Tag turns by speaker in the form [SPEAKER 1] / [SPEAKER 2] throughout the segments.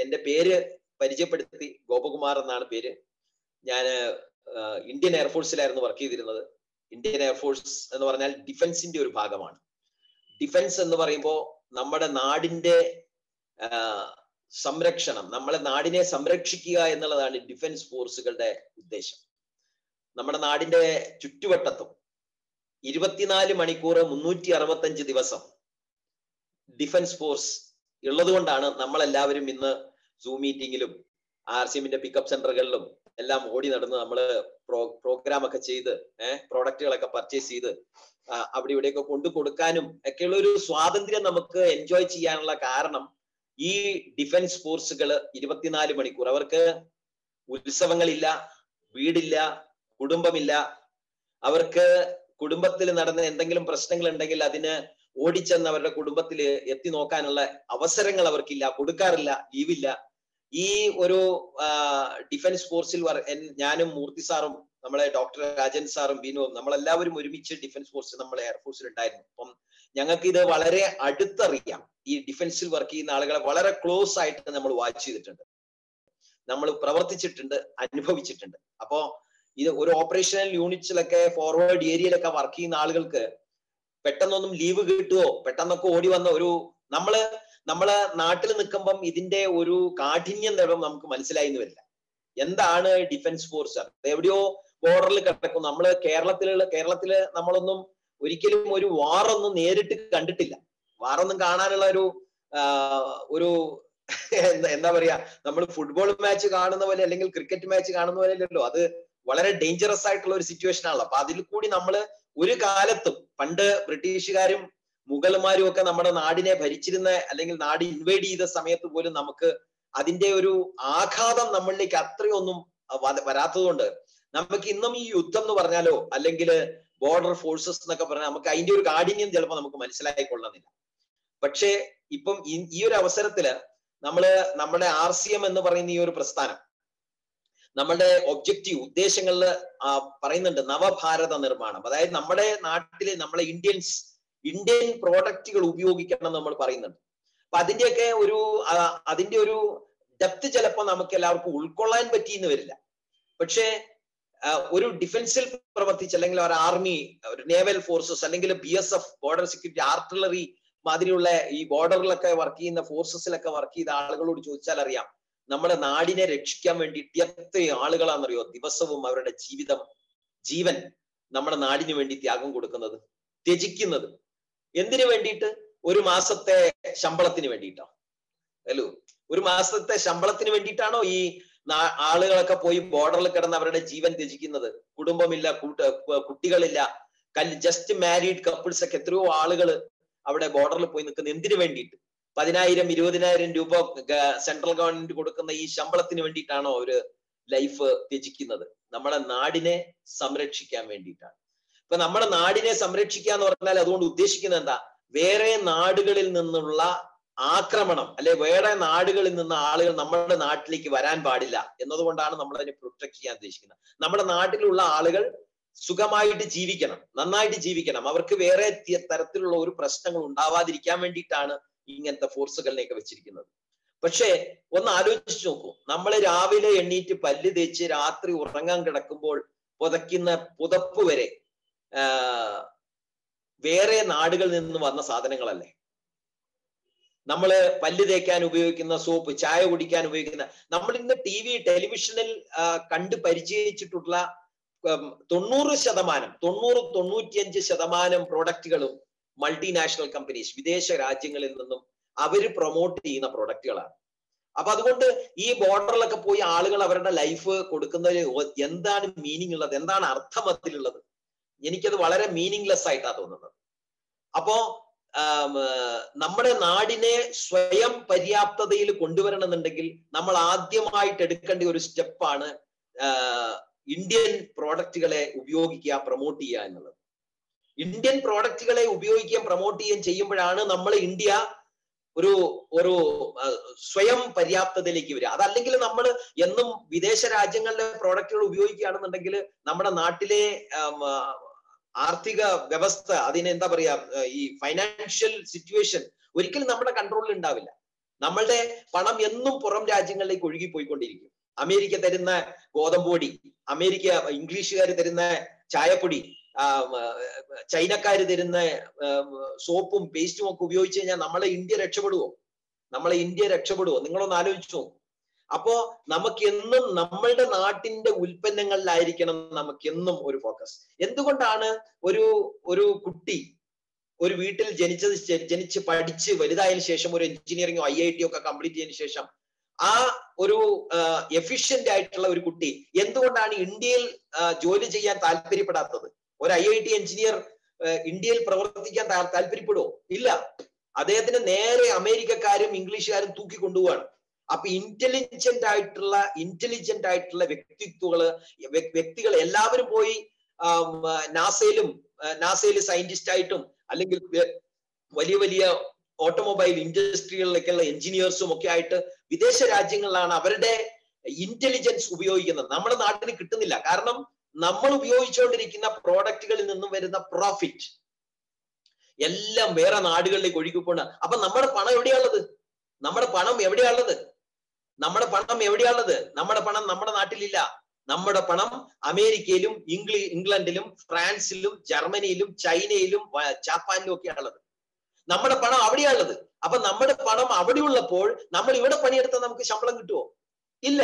[SPEAKER 1] എന്റെ പേര് പരിചയപ്പെടുത്തി ഗോപകുമാർ എന്നാണ് പേര് ഞാൻ ഇന്ത്യൻ എയർഫോഴ്സിലായിരുന്നു വർക്ക് ചെയ്തിരുന്നത് ഇന്ത്യൻ എയർഫോഴ്സ് എന്ന് പറഞ്ഞാൽ ഡിഫൻസിന്റെ ഒരു ഭാഗമാണ് ഡിഫൻസ് എന്ന് പറയുമ്പോൾ നമ്മുടെ നാടിന്റെ സംരക്ഷണം നമ്മളെ നാടിനെ സംരക്ഷിക്കുക എന്നുള്ളതാണ് ഡിഫൻസ് ഫോഴ്സുകളുടെ ഉദ്ദേശം നമ്മുടെ നാടിന്റെ ചുറ്റുവട്ടത്തും ഇരുപത്തിനാല് മണിക്കൂർ മുന്നൂറ്റി അറുപത്തഞ്ച് ദിവസം ഡിഫൻസ് ഫോഴ്സ് ഉള്ളതുകൊണ്ടാണ് നമ്മളെല്ലാവരും ഇന്ന് സൂം മീറ്റിങ്ങിലും ആർ സി എമ്മിന്റെ പിക്കപ്പ് സെന്ററുകളിലും എല്ലാം ഓടി നടന്ന് നമ്മൾ പ്രോ പ്രോഗ്രാം ഒക്കെ ചെയ്ത് ഏഹ് പ്രോഡക്റ്റുകളൊക്കെ പർച്ചേസ് ചെയ്ത് അവിടെ ഇവിടെയൊക്കെ കൊണ്ടു കൊടുക്കാനും ഒക്കെയുള്ള ഒരു സ്വാതന്ത്ര്യം നമുക്ക് എൻജോയ് ചെയ്യാനുള്ള കാരണം ഈ ഡിഫൻസ് ഫോഴ്സുകൾ ഇരുപത്തിനാല് മണിക്കൂർ അവർക്ക് ഉത്സവങ്ങളില്ല വീടില്ല കുടുംബമില്ല അവർക്ക് കുടുംബത്തിൽ നടന്ന എന്തെങ്കിലും പ്രശ്നങ്ങൾ ഉണ്ടെങ്കിൽ അതിന് ഓടിച്ചെന്ന് അവരുടെ കുടുംബത്തിൽ എത്തി നോക്കാനുള്ള അവസരങ്ങൾ അവർക്കില്ല കൊടുക്കാറില്ല ലീവില്ല ഈ ഒരു ഡിഫൻസ് ഫോഴ്സിൽ ഞാനും മൂർത്തി സാറും നമ്മളെ ഡോക്ടർ രാജൻ സാറും ബിനുവും നമ്മളെല്ലാവരും ഒരുമിച്ച് ഡിഫൻസ് ഫോഴ്സ് നമ്മളെ എയർഫോഴ്സിൽ ഉണ്ടായിരുന്നു അപ്പം ഞങ്ങൾക്ക് ഇത് വളരെ അടുത്തറിയാം ഈ ഡിഫൻസിൽ വർക്ക് ചെയ്യുന്ന ആളുകളെ വളരെ ക്ലോസ് ആയിട്ട് നമ്മൾ വാച്ച് ചെയ്തിട്ടുണ്ട് നമ്മൾ പ്രവർത്തിച്ചിട്ടുണ്ട് അനുഭവിച്ചിട്ടുണ്ട് അപ്പോ ഇത് ഒരു ഓപ്പറേഷണൽ യൂണിറ്റ്സിലൊക്കെ ഫോർവേഡ് ഏരിയയിലൊക്കെ വർക്ക് ചെയ്യുന്ന ആളുകൾക്ക് പെട്ടെന്നൊന്നും ലീവ് കിട്ടുമോ പെട്ടെന്നൊക്കെ ഓടി വന്ന ഒരു നമ്മള് നമ്മളെ നാട്ടിൽ നിൽക്കുമ്പം ഇതിന്റെ ഒരു കാഠിന്യം തരം നമുക്ക് മനസ്സിലായി എന്ന് വരില്ല എന്താണ് ഡിഫൻസ് ഫോഴ്സ് എവിടെയോ ബോർഡറിൽ കിടക്കും നമ്മള് കേരളത്തിലുള്ള കേരളത്തില് നമ്മളൊന്നും ഒരിക്കലും ഒരു വാറൊന്നും നേരിട്ട് കണ്ടിട്ടില്ല വാറൊന്നും കാണാനുള്ള ഒരു ഒരു എന്താ പറയാ നമ്മൾ ഫുട്ബോൾ മാച്ച് കാണുന്ന പോലെ അല്ലെങ്കിൽ ക്രിക്കറ്റ് മാച്ച് കാണുന്ന പോലെ അല്ലല്ലോ അത് വളരെ ഡേഞ്ചറസ് ആയിട്ടുള്ള ഒരു സിറ്റുവേഷൻ ആണല്ലോ അപ്പൊ അതിൽ കൂടി നമ്മൾ ഒരു കാലത്തും പണ്ട് ബ്രിട്ടീഷുകാരും മുഗൾമാരും ഒക്കെ നമ്മുടെ നാടിനെ ഭരിച്ചിരുന്ന അല്ലെങ്കിൽ നാട് ഇൻവൈഡ് ചെയ്ത സമയത്ത് പോലും നമുക്ക് അതിന്റെ ഒരു ആഘാതം നമ്മളിലേക്ക് അത്രയൊന്നും വരാത്തതുകൊണ്ട് നമുക്ക് ഇന്നും ഈ യുദ്ധം എന്ന് പറഞ്ഞാലോ അല്ലെങ്കിൽ ബോർഡർ ഫോഴ്സസ് എന്നൊക്കെ പറഞ്ഞാൽ നമുക്ക് അതിന്റെ ഒരു കാഠിന്യം ചിലപ്പോൾ നമുക്ക് മനസ്സിലായിക്കൊള്ളുന്നില്ല പക്ഷേ ഇപ്പം ഈ ഒരു അവസരത്തില് നമ്മള് നമ്മുടെ ആർ സി എം എന്ന് പറയുന്ന ഈ ഒരു പ്രസ്ഥാനം നമ്മുടെ ഒബ്ജക്റ്റീവ് ഉദ്ദേശങ്ങളിൽ പറയുന്നുണ്ട് നവഭാരത നിർമ്മാണം അതായത് നമ്മുടെ നാട്ടിലെ നമ്മളെ ഇന്ത്യൻസ് ഇന്ത്യൻ പ്രോഡക്റ്റുകൾ ഉപയോഗിക്കണം നമ്മൾ പറയുന്നുണ്ട് അപ്പൊ അതിന്റെയൊക്കെ ഒരു അതിന്റെ ഒരു ഡെപ്ത് ചിലപ്പോൾ നമുക്ക് എല്ലാവർക്കും ഉൾക്കൊള്ളാൻ പറ്റിയെന്ന് വരില്ല പക്ഷേ ഒരു ഡിഫൻസിൽ പ്രവർത്തിച്ച് അല്ലെങ്കിൽ ഒരു ആർമി ഒരു നേവൽ ഫോഴ്സസ് അല്ലെങ്കിൽ B S F border security artillery മാതിരിയുള്ള ഈ ബോർഡറിലൊക്കെ വർക്ക് ചെയ്യുന്ന ഫോഴ്സസിലൊക്കെ വർക്ക് ചെയ്ത ആളുകളോട് ചോദിച്ചാൽ അറിയാം നമ്മുടെ നാടിനെ രക്ഷിക്കാൻ വേണ്ടിയിട്ട് എത്ര ആളുകളാണെന്നറിയോ ദിവസവും അവരുടെ ജീവിതം ജീവൻ നമ്മുടെ നാടിന് വേണ്ടി ത്യാഗം കൊടുക്കുന്നത് ത്യജിക്കുന്നത് എന്തിനു വേണ്ടിയിട്ട് ഒരു മാസത്തെ ശമ്പളത്തിന് വേണ്ടിയിട്ടോ അല്ലോ ഒരു മാസത്തെ ശമ്പളത്തിന് വേണ്ടിയിട്ടാണോ ഈ ആളുകളൊക്കെ പോയി ബോർഡറിൽ കിടന്ന് അവരുടെ ജീവൻ ത്യജിക്കുന്നത് കുടുംബമില്ല കുട്ടികളില്ല കല് ജസ്റ്റ് മാരീഡ് കപ്പിൾസ് ഒക്കെ എത്രയോ ആളുകൾ അവിടെ ബോർഡറിൽ പോയി നിൽക്കുന്ന എന്തിനു വേണ്ടിയിട്ട് പതിനായിരം ഇരുപതിനായിരം രൂപ സെൻട്രൽ ഗവൺമെന്റ് കൊടുക്കുന്ന ഈ ശമ്പളത്തിന് വേണ്ടിയിട്ടാണോ അവര് ലൈഫ് ത്യജിക്കുന്നത് നമ്മുടെ നാടിനെ സംരക്ഷിക്കാൻ വേണ്ടിയിട്ടാണ് ഇപ്പൊ നമ്മുടെ നാടിനെ സംരക്ഷിക്കുക എന്ന് പറഞ്ഞാൽ അതുകൊണ്ട് ഉദ്ദേശിക്കുന്നത് എന്താ വേറെ നാടുകളിൽ നിന്നുള്ള ആക്രമണം അല്ലെ വേറെ നാടുകളിൽ നിന്ന് ആളുകൾ നമ്മുടെ നാട്ടിലേക്ക് വരാൻ പാടില്ല എന്നതുകൊണ്ടാണ് നമ്മൾ അതിനെ പ്രൊട്ടക്ട് ചെയ്യാൻ ഉദ്ദേശിക്കുന്നത് നമ്മുടെ നാട്ടിലുള്ള ആളുകൾ സുഖമായിട്ട് ജീവിക്കണം നന്നായിട്ട് ജീവിക്കണം അവർക്ക് വേറെ തരത്തിലുള്ള ഒരു പ്രശ്നങ്ങൾ ഉണ്ടാവാതിരിക്കാൻ വേണ്ടിയിട്ടാണ് ഇങ്ങനത്തെ ഫോഴ്സുകളിനെയൊക്കെ വെച്ചിരിക്കുന്നത് പക്ഷേ ഒന്ന് ആലോചിച്ച് നോക്കൂ നമ്മൾ രാവിലെ എണ്ണീറ്റ് പല്ല് തേച്ച് രാത്രി ഉറങ്ങാൻ കിടക്കുമ്പോൾ പുതയ്ക്കുന്ന പുതപ്പ് വരെ വേറെ നാടുകളിൽ നിന്ന് വന്ന സാധനങ്ങളല്ലേ നമ്മള് പല്ല് തേക്കാൻ ഉപയോഗിക്കുന്ന സോപ്പ് ചായ കുടിക്കാൻ ഉപയോഗിക്കുന്ന നമ്മൾ ഇന്ന് ടി വി ടെലിവിഷനിൽ കണ്ട് പരിചയിച്ചിട്ടുള്ള തൊണ്ണൂറ് ശതമാനം തൊണ്ണൂറ് തൊണ്ണൂറ്റിയഞ്ച് ശതമാനം പ്രോഡക്റ്റുകളും മൾട്ടിനാഷണൽ കമ്പനീസ് വിദേശ രാജ്യങ്ങളിൽ നിന്നും അവര് പ്രൊമോട്ട് ചെയ്യുന്ന പ്രോഡക്റ്റുകളാണ് അപ്പൊ അതുകൊണ്ട് ഈ ബോർഡറിലൊക്കെ പോയി ആളുകൾ അവരുടെ ലൈഫ് കൊടുക്കുന്നതിൽ എന്താണ് മീനിങ് ഉള്ളത് എന്താണ് അർത്ഥം അതിലുള്ളത് എനിക്കത് വളരെ മീനിങ്ലെസ് ആയിട്ടാണ് തോന്നുന്നത് അപ്പോ നമ്മുടെ നാടിനെ സ്വയം പര്യാപ്തതയിൽ കൊണ്ടുവരണമെന്നുണ്ടെങ്കിൽ നമ്മൾ ആദ്യമായിട്ട് എടുക്കേണ്ട ഒരു സ്റ്റെപ്പാണ് ഇന്ത്യൻ പ്രോഡക്റ്റുകളെ ഉപയോഗിക്കുക പ്രൊമോട്ട് ചെയ്യുക എന്നുള്ളത് ഇന്ത്യൻ പ്രോഡക്റ്റുകളെ ഉപയോഗിക്കുകയും പ്രൊമോട്ട് ചെയ്യുകയും ചെയ്യുമ്പോഴാണ് നമ്മൾ ഇന്ത്യ ഒരു ഒരു സ്വയം പര്യാപ്തതയിലേക്ക് വരിക അതല്ലെങ്കിൽ നമ്മൾ എന്നും വിദേശ രാജ്യങ്ങളിലെ പ്രോഡക്റ്റുകൾ ഉപയോഗിക്കുകയാണെന്നുണ്ടെങ്കിൽ നമ്മുടെ നാട്ടിലെ ആർത്ഥിക വ്യവസ്ഥ അതിന് എന്താ പറയാ ഈ ഫൈനാൻഷ്യൽ സിറ്റുവേഷൻ ഒരിക്കലും നമ്മുടെ കൺട്രോളിൽ ഉണ്ടാവില്ല നമ്മളുടെ പണം എന്നും പുറം രാജ്യങ്ങളിലേക്ക് ഒഴുകി പോയിക്കൊണ്ടിരിക്കും അമേരിക്ക തരുന്ന ഗോതമ്പൊടി അമേരിക്ക ഇംഗ്ലീഷുകാർ തരുന്ന ചായപ്പൊടി ചൈനക്കാര് തരുന്ന സോപ്പും പേസ്റ്റും ഒക്കെ ഉപയോഗിച്ച് കഴിഞ്ഞാൽ നമ്മളെ ഇന്ത്യ രക്ഷപ്പെടുവോ നമ്മളെ ഇന്ത്യ രക്ഷപ്പെടുവോ നിങ്ങളൊന്ന് ആലോചിച്ചോ അപ്പോ നമുക്ക് എന്നും നമ്മളുടെ നാട്ടിന്റെ ഉൽപ്പന്നങ്ങളിലായിരിക്കണം നമുക്ക് എന്നും ഒരു ഫോക്കസ് എന്തുകൊണ്ടാണ് ഒരു ഒരു കുട്ടി ഒരു വീട്ടിൽ ജനിച്ചത് ജനിച്ച് പഠിച്ച് വലുതായതിനു ശേഷം ഒരു എഞ്ചിനീയറിംഗോ ഐ ഐ ടി ഒക്കെ കംപ്ലീറ്റ് ചെയ്തതിനു ശേഷം ആ ഒരു എഫിഷ്യന്റ് ആയിട്ടുള്ള ഒരു കുട്ടി എന്തുകൊണ്ടാണ് ഇന്ത്യയിൽ ജോലി ചെയ്യാൻ താല്പര്യപ്പെടാത്തത് ഒരു ഐ ഐ ടി എഞ്ചിനീയർ ഇന്ത്യയിൽ പ്രവർത്തിക്കാൻ താല്പര്യപ്പെടുവോ ഇല്ല അദ്ദേഹത്തിന് നേരെ അമേരിക്കക്കാരും ഇംഗ്ലീഷുകാരും തൂക്കി കൊണ്ടുപോവാണ് അപ്പൊ ഇന്റലിജന്റ് ആയിട്ടുള്ള ഇന്റലിജന്റ് ആയിട്ടുള്ള വ്യക്തിത്വങ്ങള് വ്യക്തികൾ എല്ലാവരും പോയി നാസയിലും നാസയിൽ സയന്റിസ്റ്റ് ആയിട്ടും അല്ലെങ്കിൽ വലിയ വലിയ ഓട്ടോമൊബൈൽ ഇൻഡസ്ട്രികളിലേക്കുള്ള എഞ്ചിനീയേഴ്സും ഒക്കെ ആയിട്ട് വിദേശ രാജ്യങ്ങളിലാണ് അവരുടെ ഇന്റലിജൻസ് ഉപയോഗിക്കുന്നത് നമ്മുടെ നാട്ടിന് കിട്ടുന്നില്ല കാരണം നമ്മൾ ഉപയോഗിച്ചുകൊണ്ടിരിക്കുന്ന പ്രോഡക്റ്റുകളിൽ നിന്നും വരുന്ന പ്രോഫിറ്റ് എല്ലാം വേറെ നാടുകളിലേക്ക് ഒഴുകിക്കൊണ്ട് അപ്പൊ നമ്മുടെ പണം എവിടെയാണുള്ളത് നമ്മുടെ പണം എവിടെയാണുള്ളത് നമ്മുടെ പണം എവിടെയാണുള്ളത് നമ്മുടെ പണം നമ്മുടെ നാട്ടിലില്ല നമ്മുടെ പണം അമേരിക്കയിലും ഇംഗ്ലി ഇംഗ്ലണ്ടിലും ഫ്രാൻസിലും ജർമ്മനിയിലും ചൈനയിലും ജാപ്പാനിലും ഒക്കെയാണുള്ളത് നമ്മുടെ പണം അവിടെയാണുള്ളത് അപ്പൊ നമ്മുടെ പണം അവിടെ ഉള്ളപ്പോൾ നമ്മൾ ഇവിടെ പണിയെടുത്താൽ നമുക്ക് ശമ്പളം കിട്ടുമോ ഇല്ല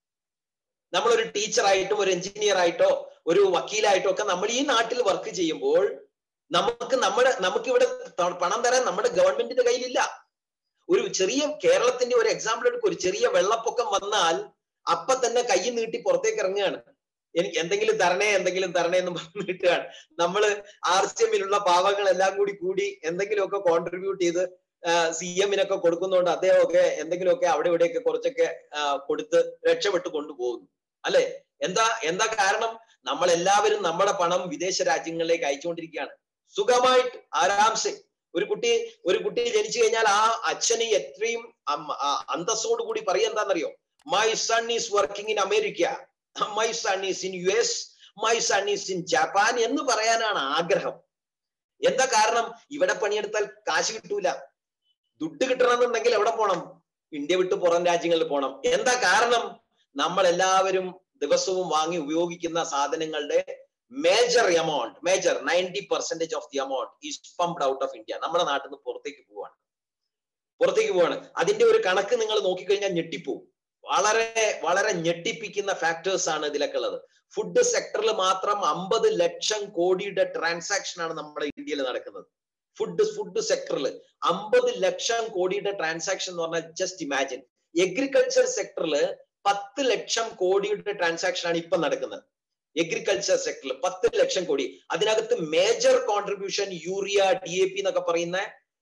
[SPEAKER 1] നമ്മളൊരു ടീച്ചറായിട്ടും ഒരു എഞ്ചിനീയർ ആയിട്ടോ ഒരു വക്കീലായിട്ടോ ഒക്കെ നമ്മൾ ഈ നാട്ടിൽ വർക്ക് ചെയ്യുമ്പോൾ നമുക്ക് നമ്മുടെ നമുക്ക് ഇവിടെ പണം തരാൻ നമ്മുടെ ഗവൺമെന്റിന്റെ കയ്യിലില്ല ഒരു ചെറിയ കേരളത്തിന്റെ ഒരു എക്സാമ്പിൾ എടുക്കും ഒരു ചെറിയ വെള്ളപ്പൊക്കം വന്നാൽ അപ്പൊ തന്നെ കൈ നീട്ടി പുറത്തേക്ക് ഇറങ്ങുകയാണ് എനിക്ക് എന്തെങ്കിലും തരണേ എന്തെങ്കിലും തരണേ എന്ന് പറഞ്ഞിട്ടാണ് നമ്മള് ആർ സി എമ്മിലുള്ള പാവങ്ങളെല്ലാം കൂടി കൂടി എന്തെങ്കിലുമൊക്കെ കോൺട്രിബ്യൂട്ട് ചെയ്ത് സി എമ്മിനൊക്കെ കൊടുക്കുന്നതുകൊണ്ട് അദ്ദേഹമൊക്കെ എന്തെങ്കിലുമൊക്കെ അവിടെ ഇവിടെയൊക്കെ കുറച്ചൊക്കെ കൊടുത്ത് രക്ഷപ്പെട്ട് കൊണ്ടുപോകുന്നു അല്ലെ എന്താ എന്താ കാരണം നമ്മൾ എല്ലാവരും നമ്മുടെ പണം വിദേശ രാജ്യങ്ങളിലേക്ക് അയച്ചുകൊണ്ടിരിക്കുകയാണ് സുഖമായിട്ട് ആരാംസെ ഒരു കുട്ടി ഒരു കുട്ടി ജനിച്ചു കഴിഞ്ഞാൽ ആ അച്ഛന് എത്രയും അന്തസ്സോട് കൂടി പറയുക എന്താണെന്നറിയോ my son is working in America my son is in U S my son is in Japan എന്ന് പറയാനാണ് ആഗ്രഹം എന്താ കാരണം ഇവിടെ പണിയെടുത്താൽ കാശ് കിട്ടൂല ദുഡ് കിട്ടണമെന്നുണ്ടെങ്കിൽ എവിടെ പോണം ഇന്ത്യ വിട്ട് പുറം രാജ്യങ്ങളിൽ പോണം എന്താ കാരണം നമ്മൾ എല്ലാവരും ദിവസവും വാങ്ങി ഉപയോഗിക്കുന്ന സാധനങ്ങളുടെ major amount major ninety percentage of the amount is pumped out of India നമ്മുടെ നാട്ടിൽ നിന്ന് പുറത്തേക്ക് പോവാണ് പുറത്തേക്ക് പോവാണ് അതിന്റെ ഒരു കണക്ക് നിങ്ങൾ നോക്കിക്കഴിഞ്ഞാൽ ഞെട്ടിപ്പോവും വളരെ വളരെ ഞെട്ടിപ്പിക്കുന്ന ഫാക്ടേഴ്സ് ആണ് ഇതിലൊക്കെ ഉള്ളത് ഫുഡ് സെക്ടറിൽ മാത്രം അമ്പത് ലക്ഷം കോടിയുടെ ട്രാൻസാക്ഷൻ ആണ് നമ്മുടെ ഇന്ത്യയിൽ നടക്കുന്നത് ഫുഡ് ഫുഡ് സെക്ടറിൽ അമ്പത് ലക്ഷം കോടിയുടെ ട്രാൻസാക്ഷൻ എന്ന് പറഞ്ഞാൽ ജസ്റ്റ് ഇമാജിൻ എഗ്രികൾച്ചർ സെക്ടറിൽ പത്ത് ലക്ഷം കോടിയുടെ ട്രാൻസാക്ഷൻ ആണ് ഇപ്പൊ നടക്കുന്നത് എഗ്രികൾച്ചർ സെക്ടറിൽ പത്ത് ലക്ഷം കോടി അതിനകത്ത് major contribution urea D A P എന്നൊക്കെ പറയുന്ന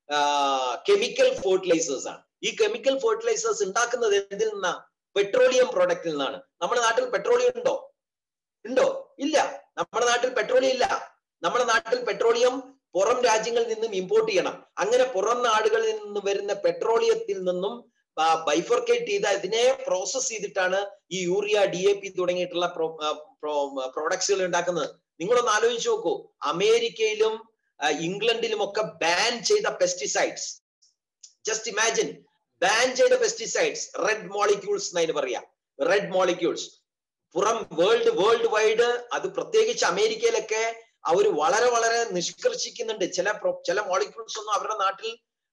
[SPEAKER 1] കെമിക്കൽ ഫെർട്ടിലൈസേഴ്സ് ആണ് ഈ കെമിക്കൽ ഫെർട്ടിലൈസേഴ്സ് ഉണ്ടാക്കുന്നത് എന്തിൽ നിന്നാ പെട്രോളിയം പ്രോഡക്റ്റിൽ നിന്നാണ് നമ്മുടെ നാട്ടിൽ പെട്രോളിയം ഉണ്ടോ ഉണ്ടോ ഇല്ല നമ്മുടെ നാട്ടിൽ പെട്രോളിയം ഇല്ല നമ്മുടെ നാട്ടിൽ പെട്രോളിയം പുറം രാജ്യങ്ങളിൽ നിന്നും ഇമ്പോർട്ട് ചെയ്യണം അങ്ങനെ പുറം നാടുകളിൽ നിന്ന് വരുന്ന പെട്രോളിയത്തിൽ നിന്നും ബൈഫർക്കേറ്റ് ചെയ്ത് അതിനെ പ്രോസസ് ചെയ്തിട്ടാണ് ഈ യൂറിയ ഡി എ പി തുടങ്ങിയിട്ടുള്ള പ്രോഡക്ട്സുകൾ ഉണ്ടാക്കുന്നത് നിങ്ങളൊന്ന് ആലോചിച്ച് നോക്കൂ അമേരിക്കയിലും ഇംഗ്ലണ്ടിലും ഒക്കെ ബാൻ ചെയ്ത പെസ്റ്റിസൈഡ്സ് ജസ്റ്റ് ഇമാജിൻ ബാൻ ചെയ്ത പെസ്റ്റിസൈഡ്സ് റെഡ് മോളിക്യൂൾസ് എന്നതിന് പറയാ റെഡ് മോളിക്യൂൾസ് പുറം വേൾഡ് വേൾഡ് വൈഡ് അത് പ്രത്യേകിച്ച് അമേരിക്കയിലൊക്കെ അവർ വളരെ വളരെ നിഷ്കർഷിക്കുന്നുണ്ട് ചില ചില മോളിക്യൂൾസ് ഒന്നും അവരുടെ നാട്ടിൽ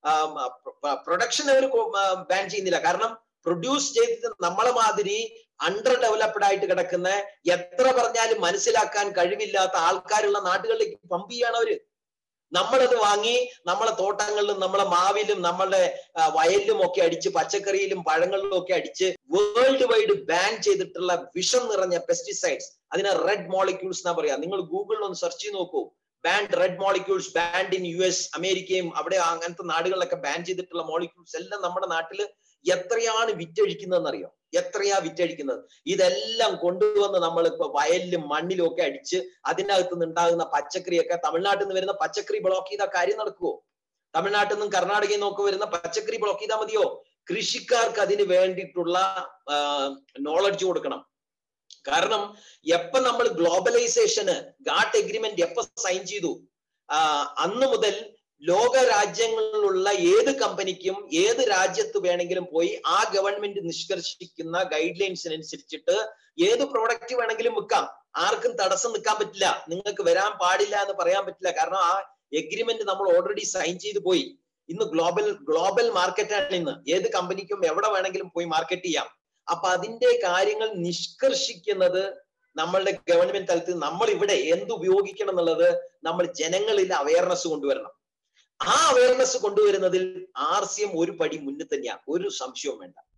[SPEAKER 1] പ്രൊഡക്ഷൻ അവർ ബാൻ ചെയ്യുന്നില്ല കാരണം പ്രൊഡ്യൂസ് ചെയ്തത് നമ്മളെ മാതിരി അണ്ടർ ഡെവലപ്ഡ് ആയിട്ട് കിടക്കുന്ന എത്ര പറഞ്ഞാലും മനസ്സിലാക്കാൻ കഴിവില്ലാത്ത ആൾക്കാരുള്ള നാട്ടുകളിലേക്ക് പമ്പ് ചെയ്യാണ് അവര് നമ്മളത് വാങ്ങി നമ്മളെ തോട്ടങ്ങളിലും നമ്മളെ മാവിലും നമ്മളുടെ വയലിലും ഒക്കെ അടിച്ച് പച്ചക്കറിയിലും പഴങ്ങളിലും ഒക്കെ അടിച്ച് വേൾഡ് വൈഡ് ബാൻ ചെയ്തിട്ടുള്ള വിഷം നിറഞ്ഞ പെസ്റ്റിസൈഡ്സ് അതിനെ റെഡ് മോളിക്യൂൾസ് എന്നാ പറയാ നിങ്ങൾ ഗൂഗിളിൽ ഒന്ന് സെർച്ച് ചെയ്ത് നോക്കൂ banned red molecules banned in U S അമേരിക്കയും അവിടെ അങ്ങനത്തെ നാടുകളിലൊക്കെ ബാൻ ചെയ്തിട്ടുള്ള മോളിക്യൂൾസ് എല്ലാം നമ്മുടെ നാട്ടില് എത്രയാണ് വിറ്റഴിക്കുന്നതെന്ന് അറിയോ എത്രയാ വിറ്റഴിക്കുന്നത് ഇതെല്ലാം കൊണ്ടുവന്ന് നമ്മൾ ഇപ്പൊ വയലിലും മണ്ണിലും ഒക്കെ അടിച്ച് അതിനകത്ത് നിന്ന് ഉണ്ടാകുന്ന പച്ചക്കറിയൊക്കെ തമിഴ്നാട്ടിൽ നിന്ന് വരുന്ന പച്ചക്കറി ബ്ലോക്ക് ചെയ്ത കാര്യം നടക്കുവോ തമിഴ്നാട്ടിൽ നിന്നും കർണാടകയിൽ നിന്നൊക്കെ വരുന്ന പച്ചക്കറി ബ്ലോക്ക് ചെയ്താൽ മതിയോ കൃഷിക്കാർക്ക് അതിന് വേണ്ടിയിട്ടുള്ള നോളജ് കൊടുക്കണം കാരണം എപ്പോ നമ്മൾ ഗ്ലോബലൈസേഷന് ഗാട്ട് എഗ്രിമെന്റ് എപ്പോ സൈൻ ചെയ്തു അന്ന് മുതൽ ലോക രാജ്യങ്ങളിലുള്ള ഏത് കമ്പനിക്കും ഏത് രാജ്യത്ത് വേണമെങ്കിലും പോയി ആ ഗവൺമെന്റ് നിഷ്കർഷിക്കുന്ന ഗൈഡ് ലൈൻസിനനുസരിച്ചിട്ട് ഏത് പ്രോഡക്റ്റ് വേണമെങ്കിലും വിൽക്കാം ആർക്കും തടസ്സം നിൽക്കാൻ പറ്റില്ല നിങ്ങൾക്ക് വരാൻ പാടില്ല എന്ന് പറയാൻ പറ്റില്ല കാരണം ആ എഗ്രിമെന്റ് നമ്മൾ ഓൾറെഡി സൈൻ ചെയ്ത് പോയി ഇന്ന് ഗ്ലോബൽ ഗ്ലോബൽ മാർക്കറ്റാണ് ഇന്ന് ഏത് കമ്പനിക്കും എവിടെ വേണമെങ്കിലും പോയി മാർക്കറ്റ് ചെയ്യാം അപ്പൊ അതിന്റെ കാര്യങ്ങൾ നിഷ്കർഷിക്കുന്നത് നമ്മളുടെ ഗവൺമെന്റ് തലത്തിൽ നമ്മൾ ഇവിടെ എന്ത് ഉപയോഗിക്കണം എന്നുള്ളത് നമ്മൾ ജനങ്ങളിൽ അവയർനെസ് കൊണ്ടുവരണം ആ അവയർനെസ് കൊണ്ടുവരുന്നതിൽ ആർ സി എം ഒരു പടി മുന്നിൽ തന്നെയാണ് ഒരു സംശയവും വേണ്ട